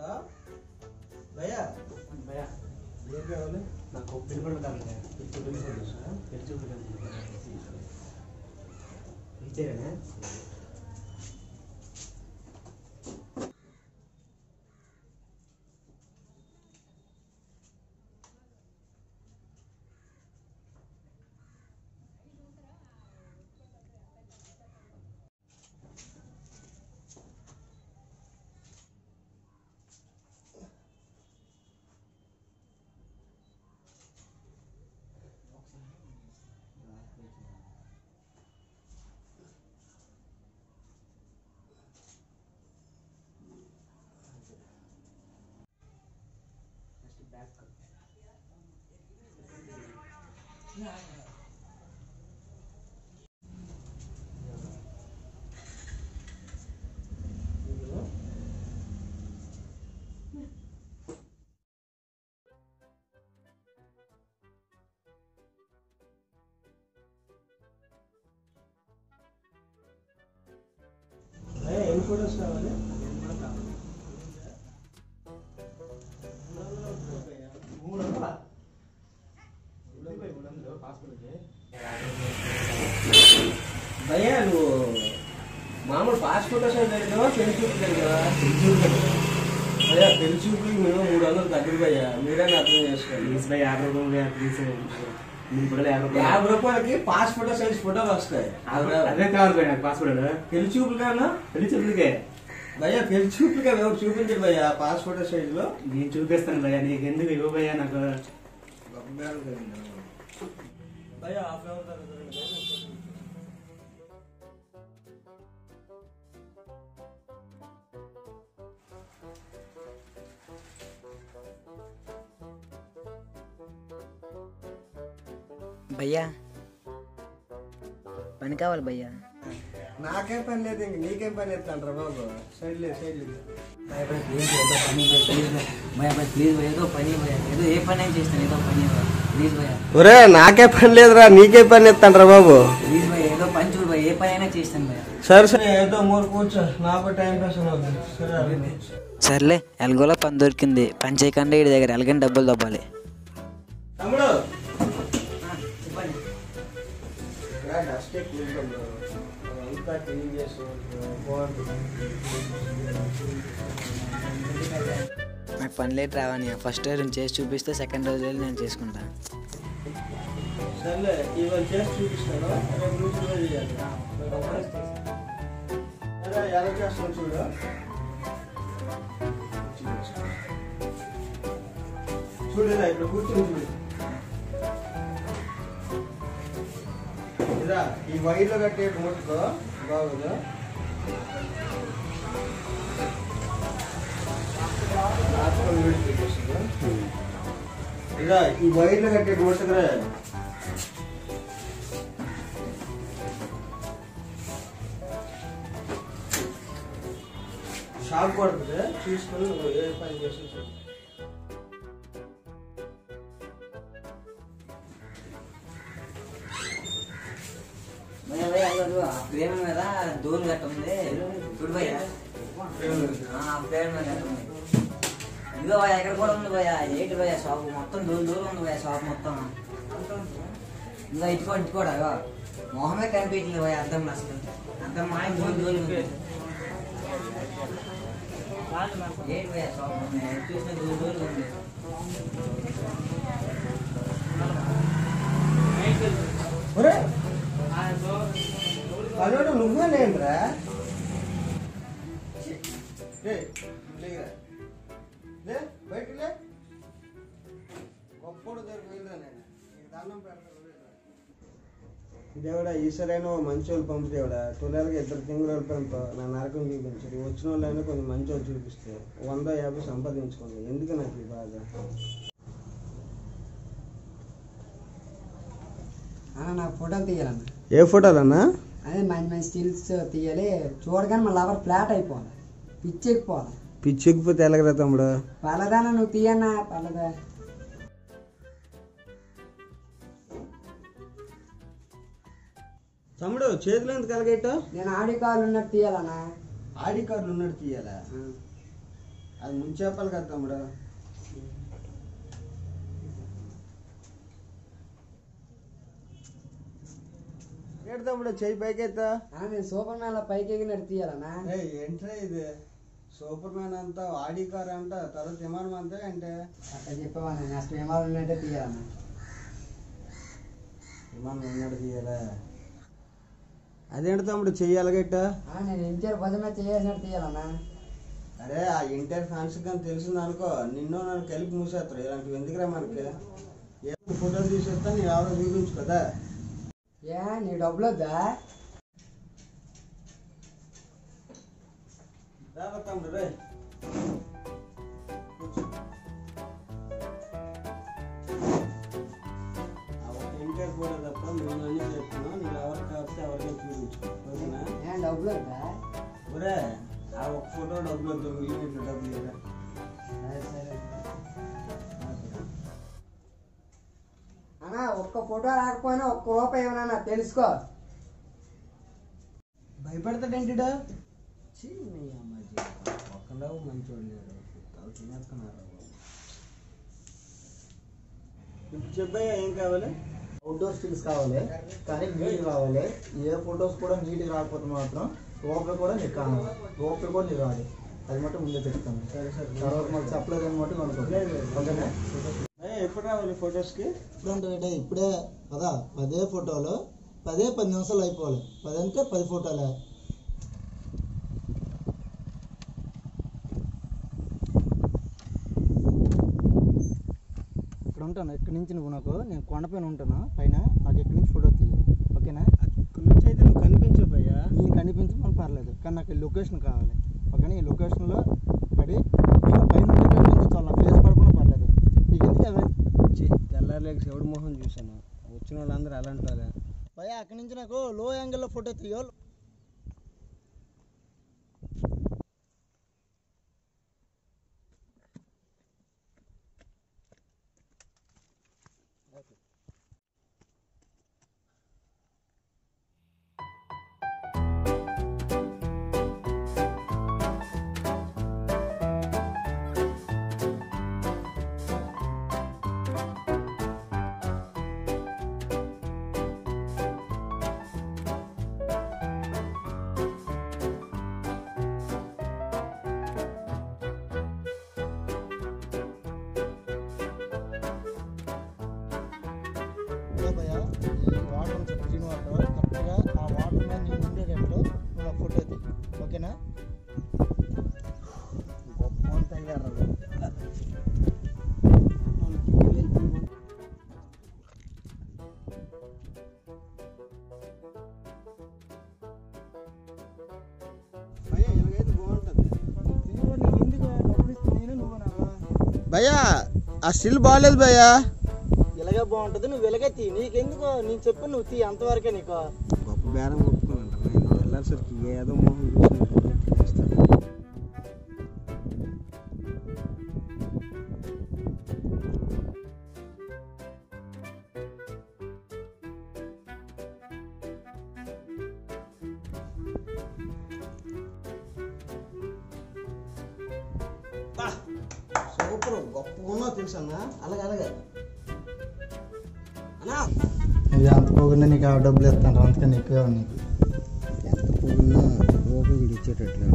ఆ? భయ్యా భయ ఏం కావాలి నాకు పెళ్లి పండుగ కావాలి భయ పెళ్లి పండుగ పెళ్లి చూపులు ఇచ్చారా బ్యాక్ భయ్యా ఎన్ని ఫోటోస్ కావాలి మూడు వందల మూడు వందలు పాస్పోర్ట్కి భయ్యా నువ్వు మామూలు పాస్పోర్ట్ సైజ్ దగ్గర పెళ్లి చూపులు దగ్గర భయ్యా పెళ్లి చూపులకి మినిమం మూడు వందలు తగ్గుడు భయ్యా మీరే అర్థం చేసుకోండి ప్లీజ్ భయ యాభై రూపాయలు భయ ప్లీజ్ మూడు ఫోటోలు యాభై రూపాయలు యాభై రూపాయలకి పాస్పోర్ట్ సైజ్ ఫోటోలు వస్తాయి అదే కావాలి భయ నాకు పాస్పోర్ట్ పెళ్లి చూపులు కన్నా పెళ్లి చూపులకే భయ్యా పెళ్లి చూపులుగా ఎవరు చూపించడు భయ్యా పాస్పోర్ట్ సైజ్ లో నేను చూపిస్తాను భయ నీకు ఎందుకు ఇవ్వ భయ నాకు భయ్యా హాఫ్ అవర్ తర్వాత రండి. భయ్యా పని కావాలి భయ్యా నాకేం పని లేదు ఇంక నీకేం పని ఎత్తాండ్రా బాబు సైడ్ లేదు సైడ్ లేదు ప్లీజ్ ఏదో పని ప్లీజ్ భయ్యా ప్లీజ్ ఏదో పని భయ్యా ఏదో ఏ పని అయినా చేస్తాను ఏదో పని ప్లీజ్ భయ్యా ఒరే నాకే పని లేదురా నీకే పని ఎత్తాండ్రా బాబు ప్లీజ్ భయ్యా ఏదో పని చూడు భయ్యా ఏ పని అయినా చేస్తాను భయ్యా సరే సరే ఏదో మూడు కూర్చో నాకు టైం పాస్ అవుతుంది సరే అదే. సర్లే ఎల్గోలో పని దొరికింది పని చేయకుండా ఇడి దగ్గర ఎలాగని డబ్బులు దబ్బాలి తమ్ముడు చెప్పండి ఇలా డస్ట్ ఎక్కువ ఉంటుంది. అంతా క్లీన్ చేసి బాగుంటుంది నాకు పని లేట్ రావని ఫస్ట్ రోజు చేసి చూపిస్తే సెకండ్ రోజు వెళ్ళి నేను చేసుకుంటా సర్లే ఇవాళ చేసి చూపిస్తాను రేపు నుంచి కూడా చేయాలి సరే ఎలా చేస్తాను చూడు చూడరా ఇక్కడ కూర్చొని చూడు ఇదా ఈ వైర్లో కట్టే ముట్టుకో బాగుందా రాసుకొని విడిచిపెట్టేస్తుందా? ఇదా ఈ వైర్లో కట్టే ముట్టుకురా షాక్ కొడుతుంది చూసుకొని నువ్వు ఏ పని చేసి చెప్పు. భయ్యా భయ్యా అయ్యో ఆ ప్రేమ మీద దూరం గట్ట ఉంది చూడు భయ్యా ఆ ప్రేమ మీద గట్ట ఉంది ఇదిగో భయ్యా ఎక్కడ కూడా ఉంది భయ్యా ఏంటి భయ్యా షాప్ మొత్తం దూరం దూరం ఉంది భయ్యా షాప్ మొత్తం ఇంకా ఇటుకో ఇటుకోడా ఇగో మొహమే కనిపించలేదు భయ్యా అర్థం అసలు అర్థం మాయ దూరం దూరం ఉంది ఏంటి భయ్యా షాప్ మొత్తం ఎటు చూసినా దూరం దూరం ఉంది ఒరే పనుడు నువ్వే లేనురా లే, లేరా. లే, బయటికి లే. గొప్పోడు దగ్గరికి వెళ్ళరా నేను నీకు దండం పెడతాను వెళ్ళరా. దేవుడా ఈసారైనా ఓ మంచి వాళ్ళు పంపు దేవుడా తొలగా ఇద్దరు తింగులు పంప నా నరకం చూపించారు వచ్చిన వాళ్ళైనా కొంచెం మంచి వాళ్ళు చూపిస్తే వంద యాభై సంపాదించుకోండి ఎందుకు నాకు ఈ బాధ అన్న నాకు ఫోటోలు తీయాలన్న ఏ ఫోటోలన్నా అదే మంచి మంచి స్టిల్స్ తీయాలి చూడగానే మళ్ళీ ఎవరు ఫ్లాట్ అయిపోవాలి పిచ్చెక్కిపోవాలి పిచ్చెక్కిపోతే ఎలాగరా తమ్ముడు పలదాన నువ్వు తీయన్నా పలదా తమ్ముడు చేతులు ఎందుకు కలగేట నేను ఆడి కాళ్ళు ఉన్నట్టు తీయాలన్నా ఆడి కార్డులు ఉన్నట్టు తీయాలా అది ముందు చెప్పాలి కదా తమ్ముడు ఏంటి తమ్ముడు చెయ్యి పైకెత్తా ఆ, నేను సూపర్ మ్యాన్ పైకి ఎగినట్టు తీయాలన్నా ఏయ్, ఏంట్రా ఇది సూపర్ మ్యాన్ అంతా ఆడి కార్ అంట తర్వాత విమానం అంతా అంటే అట్లా చెప్పేవా నెక్స్ట్ విమానం ఉన్నట్టే తీయాలన్నా విమానం ఉన్నాడు తీయాలా అదేంటి తమ్ముడు చెయ్యాలి గట్ట ఆ, నేను ఎన్టీఆర్ భజన చేయాల్సినట్టు తీయాలన్నా అరే ఆ ఇంటర్ ఫ్యాన్స్ కానీ తెలిసింది అనుకో నిన్ను నన్ను కలిపి మూసేస్తారు ఇలాంటివి ఎందుకురా మనకి ఏ ఫోటోలు తీసేస్తా నీ ఎవరో చూపించు కదా ఏ నీ డబ్బులు వద్దా రారా తమ్ముడు రే కూర్చో. ఆ ఒక ఇంటర్ ఫోటో తప్ప మేము అన్నీ చెప్తున్నాం నువ్వు ఎవరికి కావస్తే ఎవరికైనా చూపించు ఓకేనా ఏ డబ్బులు వద్దా ఒరే ఆ ఒక ఫోటో డబ్బులు వద్దు మిగిలిన డబ్బులు ఇవ్వరా. సరే సరే అన్నా ఒక్క ఫోటో రాకపోయినా ఒక్క రూపాయి ఏమన్నా తెలుసుకో భయపడతాడేంటిడా చీ నీ అమ్మ జీవితం. ఒక్కడావు మంచోడు లేడు తల తినేస్తున్నారు ఇప్పుడు చెప్పయ్యా ఏం కావాలి అవుట్డోర్ స్టిల్స్ కావాలి కానీ నీట్ కావాలి ఏ ఫొటోస్ కూడా నీట్ రాకపోతే మాత్రం రూపాయి కూడా నీకు కావాలి రూపాయి కూడా నీకు రాదు అది మటు ముందే చెప్తాను సరే సరే తర్వాత మాకు చెప్పలేదు అని మటు అనుకోండి ఓకేనా అయ్యా ఎప్పుడు రావాలి ఫొటోస్కి ఇప్పుడు అంటే ఇప్పుడే కదా పదే ఫోటోలు పదే పది నిమిషాలు అయిపోవాలి పది అంటే పది ఫోటోలే ఇక్కడ ఉంటాను ఇక్కడ నుంచి నువ్వు నాకు నేను కొండపైన ఉంటాను పైన నాకు ఇక్కడ నుంచి ఫోటో తీయ ఓకేనా ఇక్కడ నుంచి అయితే నువ్వు కనిపించబోయ్యా నేను కనిపించమని పర్లేదు కానీ నాకు ఈ లొకేషన్ కావాలి ఓకేనా ఈ లొకేషన్లో పడి నేను పైన ఉండి కనిపించాలి నా ఫేస్ పడకుండా పర్లేదు నీకు ఎందుకు అవి తెల్లారలేక శివుడు మొహం చూశాను వచ్చిన వాళ్ళందరూ అలాంటి వాళ్ళే భయ అక్కడి నుంచి నాకు లో యాంగిల్లో ఫోటో తీయో భయ ఈ వాటర్ ఉంది గ్రీన్ వాటర్ కరెక్ట్గా ఆ వాటర్ మీద నేను ఉండేటట్లు నువ్వు నాకు ఫోటో తీ ఓకేనా గొప్ప తయారు భయ్యా ఇలాగైతే బాగుంటుంది నీకు ఎందుకు డబ్బులు ఇస్తే నేను నువ్వు నాకు భయ్యా ఆ స్టిల్ బాగాలేదు భయ్యా ఇలాగే బాగుంటుంది నువ్వు ఇలాగే తీ నీకెందుకు నేను చెప్పి నువ్వు తీ అంతవరకే నీకు గొప్ప బేరం కొట్టుకున్నాను నేను వెళ్ళేసరికి ఏదో మొహం చూసినట్టు సూపర్ గొప్ప ఉన్నావు తెలుసన్నా అలాగే అలాగే అన్నా ఇది అంత పోకుండా నీకు ఆ డబ్బులు ఇస్తాను అందుకని ఎక్కువ నీకు ఎంత పువ్వున్నా రూపాయి వీడు ఇచ్చేటట్లేదు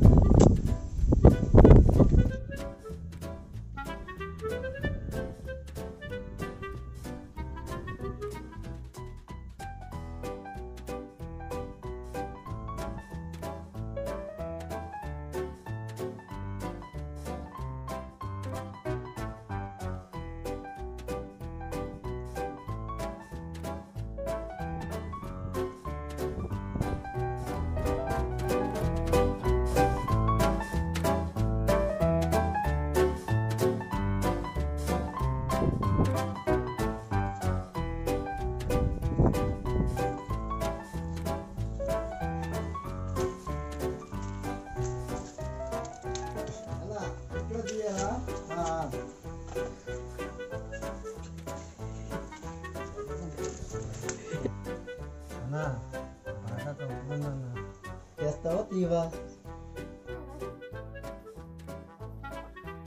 అలా ఎక్కడ తీయాలా అన్నా బాగా కంపుతుందన్నా చేస్తావా తీవా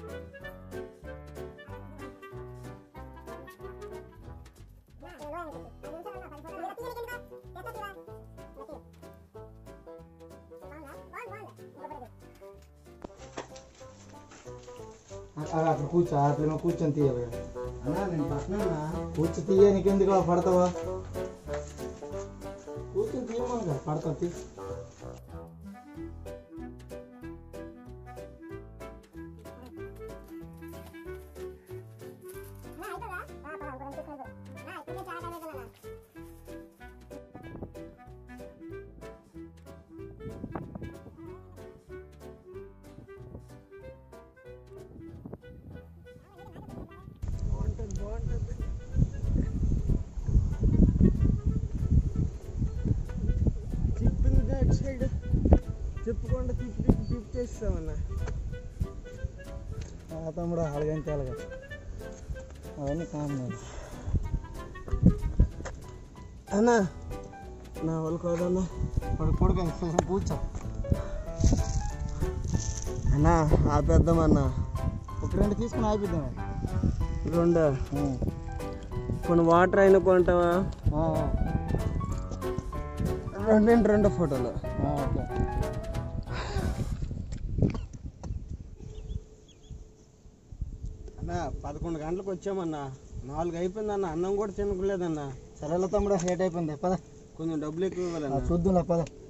ఆ, అక్కడ కూర్చో అట్లా కూర్చొని తీయాలి అన్నా నేను పట్టణన్నా కూర్చో తీయ నీకెందుకు పడతావా కూర్చొని తీయమని పడతావు తీ తిప్పింది అటు సైడ్ తిప్పకుండా తిప్పి తిప్పి తిప్పి చేస్తామన్నా ఆ తమ్ముడు అలాగంటే అలాగే అవన్నీ కామన్ అన్నా నా వాళ్ళు కాదన్నా పడు పడుకొని కూర్చో అన్నా ఆపేద్దామన్నా ఒక రెండు తీసుకుని ఆపిద్దాం రెండు కొన్ని వాటర్ అయినా కొంటావా రెండింటి రెండు ఫోటోలు ఓకే అన్నా పదకొండు గంటలకు వచ్చామన్నా నాలుగు అయిపోయిందన్న అన్నం కూడా తినకలేదన్నా సరేలే తమ్ముడు లేట్ అయిపోయింది పద కొంచెం డబ్బులు ఎక్కువ ఇవ్వాలన్నా చూద్దాంలే పద